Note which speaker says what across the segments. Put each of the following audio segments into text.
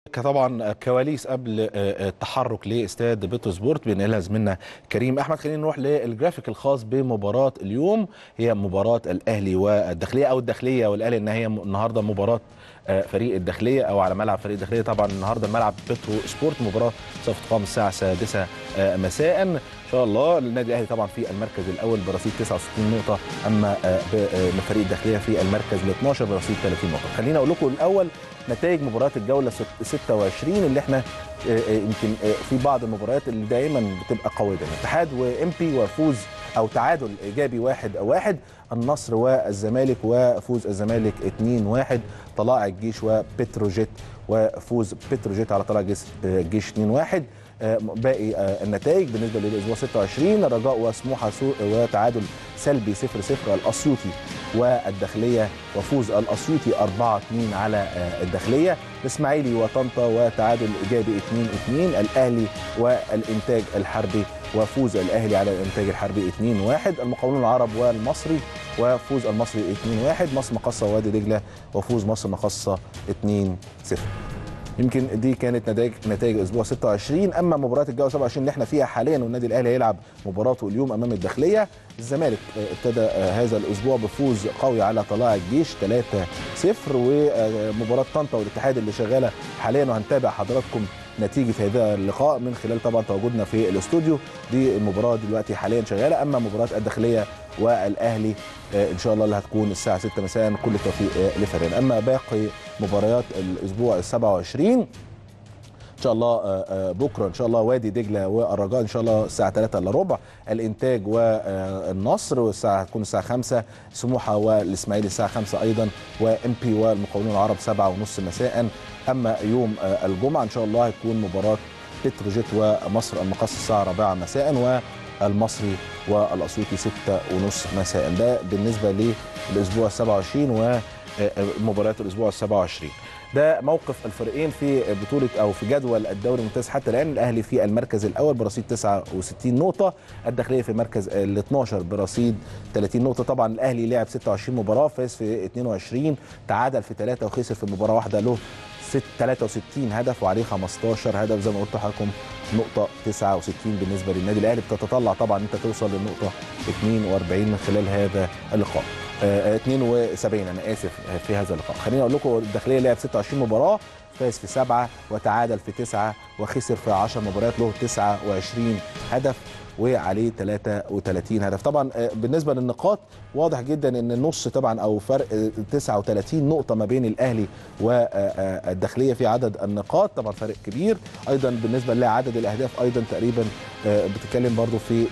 Speaker 1: طبعا كواليس قبل التحرك لاستاد بيتو سبورت بينقلها زميلنا كريم احمد خلينا نروح للجرافيك الخاص بمباراه اليوم هي مباراه الاهلي والداخليه او الداخليه والاهلي ان هي النهارده مباراه فريق الداخليه او على ملعب فريق الداخليه طبعا النهارده ملعب بيترو سبورت مباراه سوف تقام الساعه السادسه مساء ان شاء الله النادي الاهلي طبعا في المركز الاول برصيد 69 نقطه اما فريق الداخليه في المركز ال 12 برصيد 30 نقطه خلينا اقول لكم الاول نتائج مباراه الجوله 26 اللي احنا يمكن في بعض المباريات اللي دائما بتبقى قويه الاتحاد وام بي وفوز او تعادل ايجابي واحد او واحد النصر والزمالك وفوز الزمالك 2-1 طلائع الجيش وبتروجيت وفوز بتروجيت على طلائع الجيش 2-1 باقي النتائج بالنسبه للاسبوع 26 الرجاء وسموحه وتعادل سلبي 0-0 الاسيوطي والداخليه وفوز الاسيوطي 4-2 على الداخليه الاسماعيلي وطنطا وتعادل ايجابي 2-2 الاهلي والانتاج الحربي وفوز الاهلي على الانتاج الحربي 2-1 المقاولون العرب والمصري وفوز المصري 2-1 مصر مقصه ووادي دجله وفوز مصر مقصه 2-0 يمكن دي كانت نتائج نتائج اسبوع 26 اما مباراه الجوله 27 اللي احنا فيها حاليا والنادي الاهلي هيلعب مباراته اليوم امام الداخليه الزمالك ابتدى هذا الاسبوع بفوز قوي على طلائع الجيش 3-0 ومباراه طنطا والاتحاد اللي شغاله حاليا وهنتابع حضراتكم نتيجه هذا اللقاء من خلال طبعا تواجدنا في الاستوديو دي المباراه دلوقتي حاليا شغاله اما مباراه الداخليه والاهلي ان شاء الله اللي هتكون الساعه 6 مساء كل التوفيق لفريقنا اما باقي مباريات الاسبوع ال 27 ان شاء الله بكره ان شاء الله وادي دجله والرجاء ان شاء الله الساعه 3 الا ربع الانتاج والنصر والساعه هتكون الساعه 5 سموحه والاسماعيلي الساعه 5 ايضا وام بي والمقاولون العرب 7 ونص مساء اما يوم الجمعه ان شاء الله هتكون مباراه بتروجيت ومصر المقص الساعه 4 مساء والمصري والاسيوطي 6 ونص مساء ده بالنسبه للاسبوع 27 ومباريات الاسبوع 27 ده موقف الفريقين في بطوله او في جدول الدوري الممتاز حتى الان الاهلي في المركز الاول برصيد 69 نقطه الداخليه في المركز ال 12 برصيد 30 نقطه طبعا الاهلي لعب 26 مباراه فاز في 22 تعادل في 3 وخسر في مباراه واحده له 63 هدف وعليه 15 هدف زي ما قلت لحضراتكم نقطه 69 بالنسبه للنادي الاهلي بتتطلع طبعا انت توصل للنقطه 42 من خلال هذا اللقاء آه 72 انا اسف في هذا اللقاء خليني اقول لكم الداخليه لعب 26 مباراه فاز في سبعه وتعادل في تسعه وخسر في 10 مباريات له 29 هدف وعليه 33 هدف طبعا بالنسبه للنقاط واضح جدا ان النص طبعا او فرق 39 نقطه ما بين الاهلي والداخليه في عدد النقاط طبعا فرق كبير ايضا بالنسبه لعدد الاهداف ايضا تقريبا بتتكلم برضو في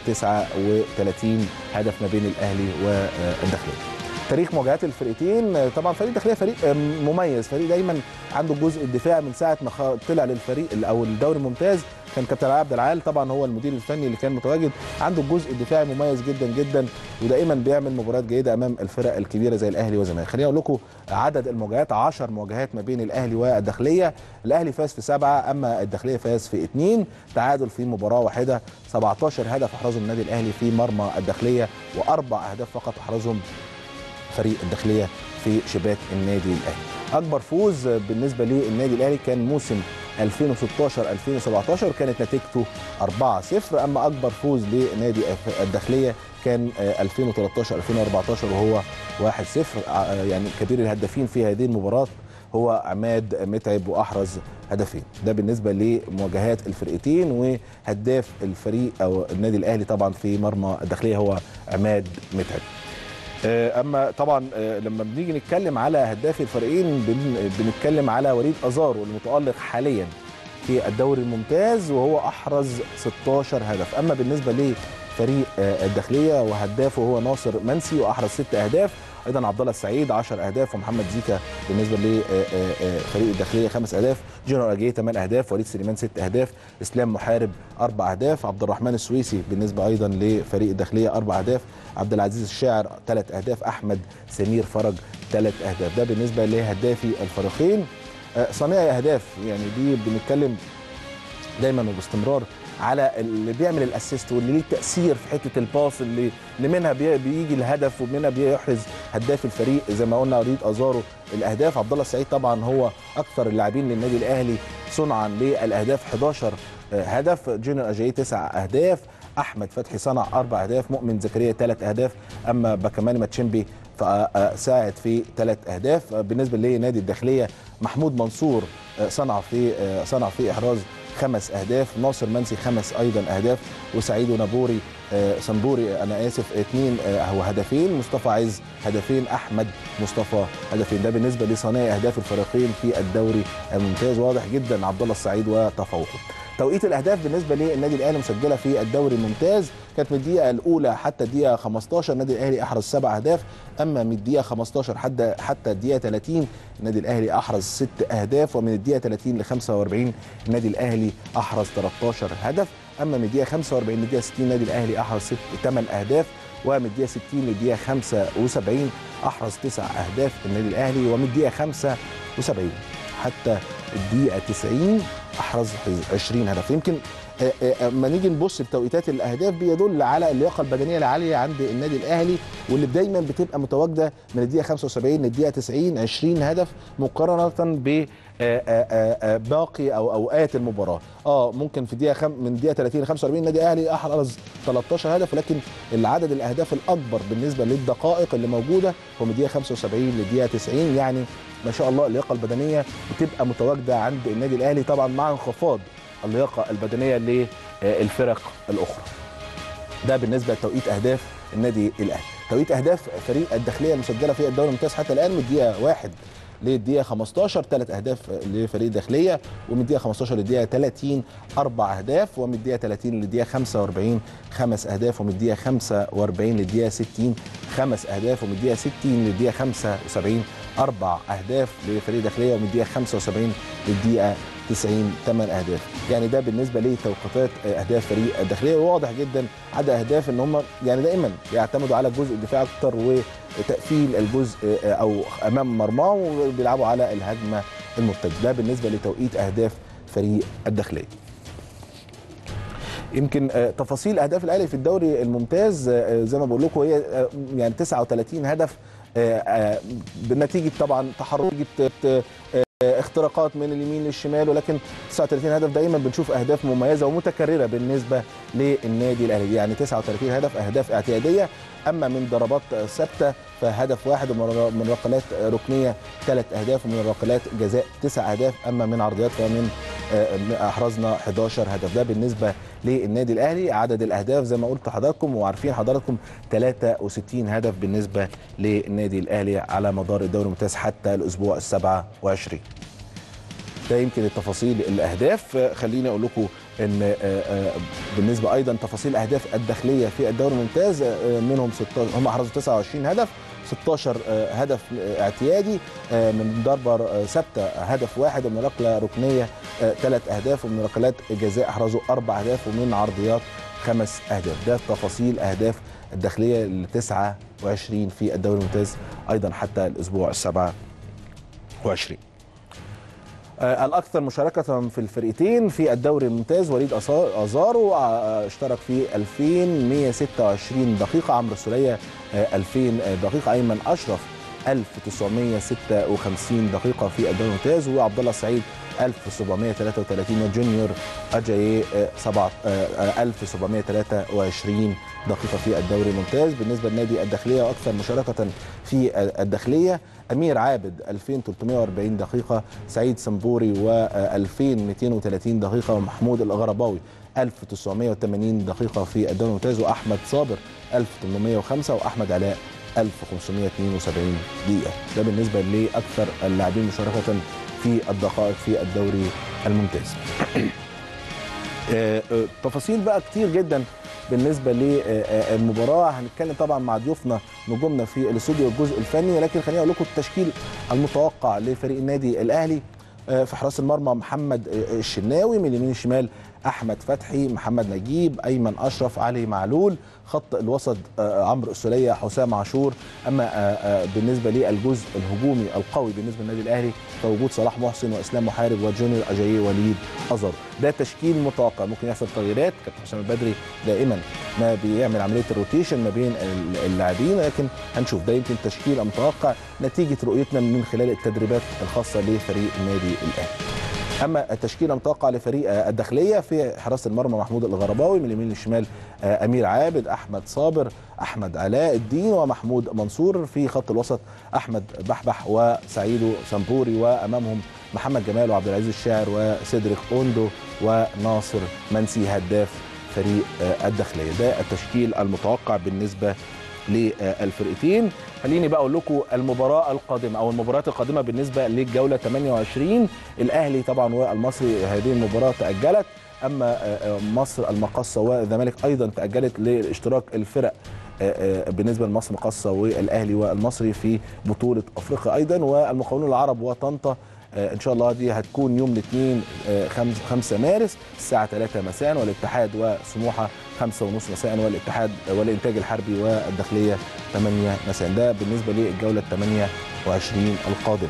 Speaker 1: 39 هدف ما بين الاهلي والداخليه تاريخ مواجهات الفرقتين طبعا فريق الداخليه فريق مميز فريق دايما عنده الجزء الدفاعي من ساعه ما طلع للفريق او الدوري الممتاز كان كابتن عبد العال طبعا هو المدير الفني اللي كان متواجد عنده الجزء الدفاعي مميز جدا جدا ودائما بيعمل مباريات جيده امام الفرق الكبيره زي الاهلي والزمالك خليني اقول لكم عدد المواجهات 10 مواجهات ما بين الاهلي والداخليه الاهلي فاز في سبعه اما الداخليه فاز في اثنين تعادل في مباراه واحده 17 هدف احرزهم النادي الاهلي في مرمى الداخليه واربع اهداف فقط احرزهم فريق الداخليه في شباك النادي الاهلي اكبر فوز بالنسبه للنادي الاهلي كان موسم 2016 2017 وكانت نتيجته 4-0 اما اكبر فوز لنادي الداخليه كان 2013 2014 وهو 1-0 يعني كبير الهدافين في هذه المباراه هو عماد متعب واحرز هدفين ده بالنسبه لمواجهات الفرقتين وهداف الفريق او النادي الاهلي طبعا في مرمى الداخليه هو عماد متعب اما طبعا لما بنيجي نتكلم على هداف الفريقين بنتكلم على وليد ازارو المتالق حاليا في الدوري الممتاز وهو احرز 16 هدف اما بالنسبه لفريق الداخليه وهدافه هو ناصر منسي واحرز 6 اهداف ايضا عبد الله السعيد 10 اهداف ومحمد زيكا بالنسبه لفريق الداخليه 5 اهداف جنرال اجيه 8 اهداف وليد سليمان 6 اهداف اسلام محارب 4 اهداف عبد الرحمن السويسي بالنسبه ايضا لفريق الداخليه 4 اهداف عبد العزيز الشاعر 3 اهداف احمد سمير فرج 3 اهداف ده بالنسبه لهدافي الفريقين صانعي اهداف يعني دي بنتكلم دايما وباستمرار على اللي بيعمل الاسيست واللي ليه تاثير في حته الباس اللي اللي منها بي- بيجي الهدف ومنها بيحرز هداف الفريق زي ما قلنا وليد ازارو الاهداف عبد الله السعيد طبعا هو اكثر اللاعبين للنادي الاهلي صنعا للاهداف 11 هدف جونيور اجاي تسع اهداف احمد فتحي صنع اربع اهداف مؤمن زكريا ثلاث اهداف اما بكماني ماتشيمبي فساعد في ثلاث اهداف بالنسبه لنادي الداخليه محمود منصور صنع في صنع في احراز خمس اهداف ناصر منسي خمس ايضا اهداف وسعيد ونبوري آه، سنبوري انا اسف اثنين هو هدفين مصطفى عز هدفين احمد مصطفى هدفين ده بالنسبه لصانعي اهداف الفريقين في الدوري الممتاز واضح جدا عبد الله السعيد وتفوقه توقيت الاهداف بالنسبه للنادي الاهلي مسجله في الدوري الممتاز كانت من الدقيقه الاولى حتى الدقيقه 15 النادي الاهلي احرز سبع اهداف اما من الدقيقه 15 حتى حتى الدقيقه 30 النادي الاهلي احرز ست اهداف ومن الدقيقه 30 ل 45 النادي الاهلي احرز 13 هدف اما من الدقيقه 45 للدقيقه 60 النادي الاهلي احرز ست 8 اهداف ومن الدقيقه 60 للدقيقه 75 احرز تسع اهداف النادي الاهلي ومن الدقيقه 75 حتى الدقيقه 90 احرز 20 هدف يمكن آه، آه، اما نيجي نبص لتوقيتات الاهداف بيدل على اللياقه البدنيه العاليه عند النادي الاهلي واللي دايما بتبقى متواجده من الدقيقه 75 للدقيقه 90 20 هدف مقارنه ب آه، آه، آه، باقي او اوقات المباراه اه ممكن في الدقيقه خم... من الدقيقه 30 ل 45 النادي الاهلي احرز 13 هدف ولكن العدد الاهداف الاكبر بالنسبه للدقائق اللي موجوده هو من الدقيقه 75 للدقيقه 90 يعني ما شاء الله اللياقه البدنيه بتبقى متواجده عند النادي الاهلي طبعا مع انخفاض اللياقه البدنيه للفرق الاخرى ده بالنسبه لتوقيت اهداف النادي الاهلي توقيت اهداف فريق الداخليه المسجله في الدوري الممتاز حتى الان من الدقيقه 1 للدقيقه 15 ثلاث اهداف لفريق الداخليه ومن الدقيقه 15 للدقيقه 30 اربع اهداف ومن الدقيقه 30 للدقيقه 45 خمس اهداف ومن الدقيقه 45 للدقيقه 60 خمس اهداف ومن الدقيقه 60 للدقيقه 75 اربع اهداف لفريق الداخليه ومن الدقيقه 75 للدقيقه 90 8 اهداف يعني ده بالنسبه لتوقيتات اهداف فريق الداخليه وواضح جدا عدد اهداف ان هم يعني دائما بيعتمدوا على الجزء الدفاعي اكتر وتقفيل الجزء او امام مرماه وبيلعبوا على الهجمه المرتده ده بالنسبه لتوقيت اهداف فريق الداخليه يمكن آه، تفاصيل اهداف الاهلي في الدوري الممتاز آه، زي ما بقول لكم هي آه، يعني 39 هدف آه، آه، بنتيجه طبعا تحرك آه، اختراقات من اليمين للشمال ولكن 39 هدف دايما بنشوف اهداف مميزه ومتكرره بالنسبه للنادي الاهلي يعني 39 هدف اهداف اعتياديه اما من ضربات ثابته فهدف واحد ومن من ركلات ركنيه ثلاث اهداف ومن ركلات جزاء تسع اهداف اما من عرضيات فمن آه، احرزنا 11 هدف ده بالنسبه للنادي الاهلي عدد الاهداف زي ما قلت لحضراتكم وعارفين حضراتكم 63 هدف بالنسبه للنادي الاهلي على مدار الدوري الممتاز حتى الاسبوع ال 27 ده يمكن التفاصيل الاهداف آه، خليني اقول لكم ان آه، آه، بالنسبه ايضا تفاصيل اهداف الداخليه في الدوري الممتاز آه، منهم 16 هم احرزوا 29 هدف 16 آه، هدف آه، اعتيادي آه، من ضربه آه، ثابته هدف واحد ومن ركله ركنيه ثلاث اهداف ومن ركلات جزاء احرزوا اربع اهداف ومن عرضيات خمس اهداف ده تفاصيل اهداف الداخليه ل 29 في الدوري الممتاز ايضا حتى الاسبوع ال 27 آه، الاكثر مشاركه في الفرقتين في الدوري الممتاز وليد أصا- ازارو آه، اشترك في 2126 دقيقه عمرو السوليه آه، 2000 دقيقه ايمن اشرف 1956 دقيقه في الدوري الممتاز وعبد الله السعيد 1733 وجونيور اجاي آه، سبعة- آه، آه، 1723 دقيقه في الدوري الممتاز بالنسبه لنادي الداخليه واكثر مشاركه في الداخليه امير عابد 2340 دقيقه سعيد سمبوري و2230 دقيقه ومحمود الغرباوي 1980 دقيقه في الدوري الممتاز واحمد صابر 1805 واحمد علاء 1572 دقيقه ده بالنسبه لاكثر اللاعبين مشاركه في الدقائق في الدوري الممتاز آه، آه، تفاصيل بقى كتير جدا بالنسبه للمباراه هنتكلم طبعا مع ضيوفنا نجومنا في الاستوديو الجزء الفني لكن خليني اقول لكم التشكيل المتوقع لفريق النادي الاهلي آه، في حراس المرمى محمد آه، الشناوي من اليمين الشمال احمد فتحي محمد نجيب ايمن اشرف علي معلول خط الوسط آه، عمرو السوليه حسام عاشور اما آه، آه، بالنسبه للجزء الهجومي القوي بالنسبه للنادي الاهلي فوجود صلاح محسن واسلام محارب وجونيور اجاييه وليد ازر ده تشكيل متوقع ممكن يحصل تغييرات كابتن حسام البدري دائما ما بيعمل عمليه الروتيشن ما بين ال- اللاعبين لكن هنشوف ده يمكن تشكيل متوقع نتيجه رؤيتنا من خلال التدريبات الخاصه لفريق النادي الاهلي اما التشكيله المتوقعه لفريق آه، الداخليه في حراسه المرمى محمود الغرباوي من اليمين للشمال آه، امير عابد احمد صابر احمد علاء الدين ومحمود منصور في خط الوسط احمد بحبح وسعيدو سمبوري وامامهم محمد جمال وعبد العزيز الشاعر وسيدريك اوندو وناصر منسي هداف فريق آه، الداخليه ده التشكيل المتوقع بالنسبه للفرقتين خليني بقى اقول لكم المباراه القادمه او المباريات القادمه بالنسبه للجوله 28 الاهلي طبعا والمصري هذه المباراه تاجلت اما آه، آه، مصر المقصه والزمالك ايضا تاجلت لاشتراك الفرق آه، آه، بالنسبه لمصر المقصه والاهلي والمصري في بطوله افريقيا ايضا والمقاولون العرب وطنطا آه، ان شاء الله دي هتكون يوم الاثنين 5 مارس الساعه 3 مساء والاتحاد وسموحه 5 ونص مساء والاتحاد والانتاج الحربي والداخليه 8 مساء ده بالنسبه للجوله 28 القادمه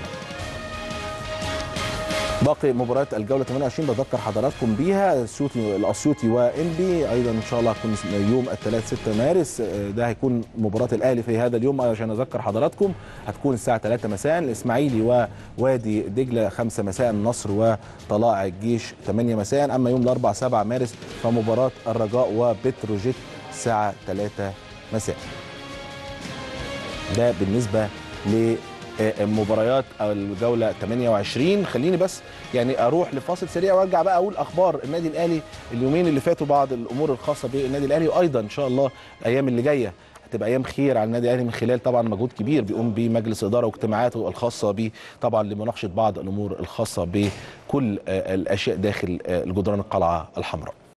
Speaker 1: باقي مباريات الجوله 28 بذكر حضراتكم بيها السيوطي الاسيوطي وانبي ايضا ان شاء الله هتكون يوم الثلاث 6 مارس آه، ده هيكون مباراه الاهلي في هذا اليوم عشان اذكر حضراتكم هتكون الساعه 3 مساء الاسماعيلي ووادي دجله 5 مساء النصر وطلائع الجيش 8 مساء اما يوم الاربعاء 7 مارس فمباراه الرجاء وبتروجيت الساعه 3 مساء ده بالنسبه ل آه، مباريات الجوله 28 خليني بس يعني اروح لفاصل سريع وارجع بقى اقول اخبار النادي الاهلي اليومين اللي فاتوا بعض الامور الخاصه بالنادي الاهلي وايضا ان شاء الله الايام اللي جايه هتبقى ايام خير على النادي الاهلي من خلال طبعا مجهود كبير بيقوم بيه مجلس اداره واجتماعاته الخاصه بيه طبعا لمناقشه بعض الامور الخاصه بكل آه، الاشياء داخل آه، الجدران القلعه الحمراء